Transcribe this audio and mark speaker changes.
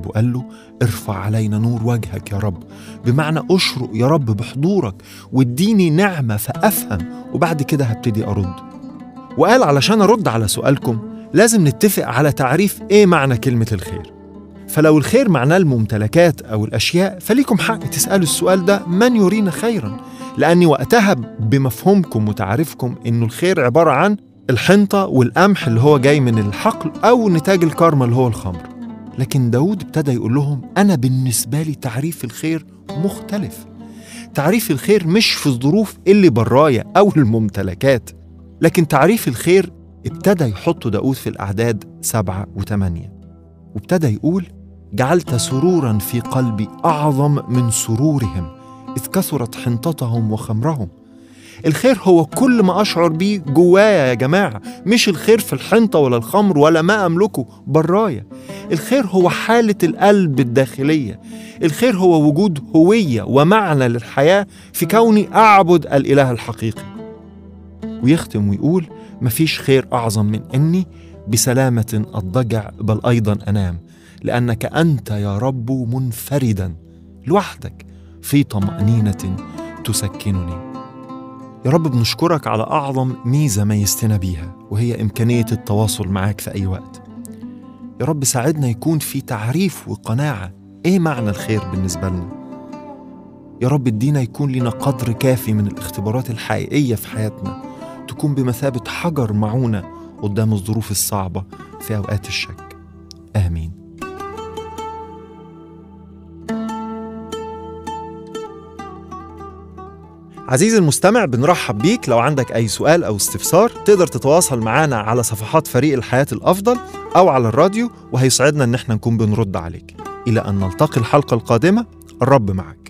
Speaker 1: الرب وقال له ارفع علينا نور وجهك يا رب بمعنى اشرق يا رب بحضورك واديني نعمة فأفهم وبعد كده هبتدي أرد وقال علشان أرد على سؤالكم لازم نتفق على تعريف إيه معنى كلمة الخير فلو الخير معناه الممتلكات أو الأشياء فليكم حق تسألوا السؤال ده من يرينا خيرا لأني وقتها بمفهومكم وتعريفكم إنه الخير عبارة عن الحنطة والقمح اللي هو جاي من الحقل أو نتاج الكارما اللي هو الخمر لكن داود ابتدى يقول لهم أنا بالنسبة لي تعريف الخير مختلف تعريف الخير مش في الظروف اللي برايا أو الممتلكات لكن تعريف الخير ابتدى يحط داود في الأعداد سبعة وثمانية وابتدى يقول جعلت سرورا في قلبي أعظم من سرورهم إذ كثرت حنطتهم وخمرهم الخير هو كل ما أشعر بيه جوايا يا جماعة مش الخير في الحنطة ولا الخمر ولا ما أملكه برايا الخير هو حالة القلب الداخلية الخير هو وجود هوية ومعنى للحياة في كوني أعبد الإله الحقيقي ويختم ويقول مفيش خير أعظم من أني بسلامة أضجع بل أيضا أنام لأنك أنت يا رب منفردا لوحدك في طمأنينة تسكنني يا رب بنشكرك على أعظم ميزة ميزتنا بيها وهي إمكانية التواصل معاك في أي وقت يا رب ساعدنا يكون في تعريف وقناعة إيه معنى الخير بالنسبة لنا يا رب ادينا يكون لنا قدر كافي من الاختبارات الحقيقية في حياتنا تكون بمثابة حجر معونة قدام الظروف الصعبة في أوقات الشك آمين عزيزي المستمع بنرحب بيك لو عندك أي سؤال أو استفسار تقدر تتواصل معنا على صفحات فريق الحياة الأفضل أو على الراديو وهيسعدنا إن احنا نكون بنرد عليك إلى أن نلتقي الحلقة القادمة الرب معك